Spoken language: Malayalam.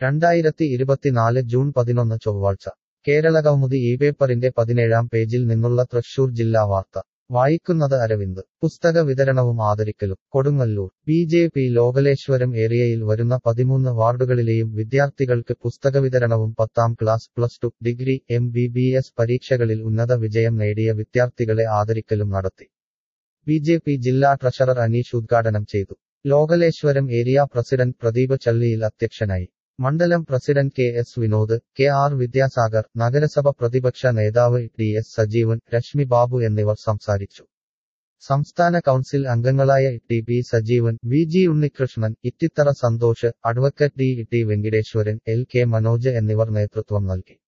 രണ്ടായിരത്തി ഇരുപത്തിനാല് ജൂൺ പതിനൊന്ന് ചൊവ്വാഴ്ച കേരളകൗമുദി ഈ പേപ്പറിന്റെ പതിനേഴാം പേജിൽ നിന്നുള്ള തൃശൂർ ജില്ലാ വാർത്ത വായിക്കുന്നത് അരവിന്ദ് പുസ്തക വിതരണവും ആദരിക്കലും Kodungallur B J P Lokaleswaram ഏരിയയിൽ വരുന്ന പതിമൂന്ന് വാർഡുകളിലെയും വിദ്യാർത്ഥികൾക്ക് പുസ്തക വിതരണവും പത്താം class plus two degree M B B S പരീക്ഷകളിൽ ഉന്നത വിജയം നേടിയ വിദ്യാർത്ഥികളെ ആദരിക്കലും നടത്തി ബി ജെ പി ജില്ലാ ട്രഷറർ അനീഷ് ഉദ്ഘാടനം ചെയ്തു ലോകലേശ്വരം ഏരിയ പ്രസിഡന്റ് പ്രദീപ് ചള്ളിയിൽ അധ്യക്ഷനായി മണ്ഡലം president K S Vinod K R Vidyasagar നഗരസഭ പ്രതിപക്ഷ നേതാവ് ടി എസ് സജീവൻ രശ്മി ബാബു എന്നിവർ സംസാരിച്ചു സംസ്ഥാന കൗൺസിൽ അംഗങ്ങളായ T P Sajeevan V G Unnikrishnan Ithithara Santhosh advocate D T Venkiteswaran L K Manoj എന്നിവർ നേതൃത്വം നൽകി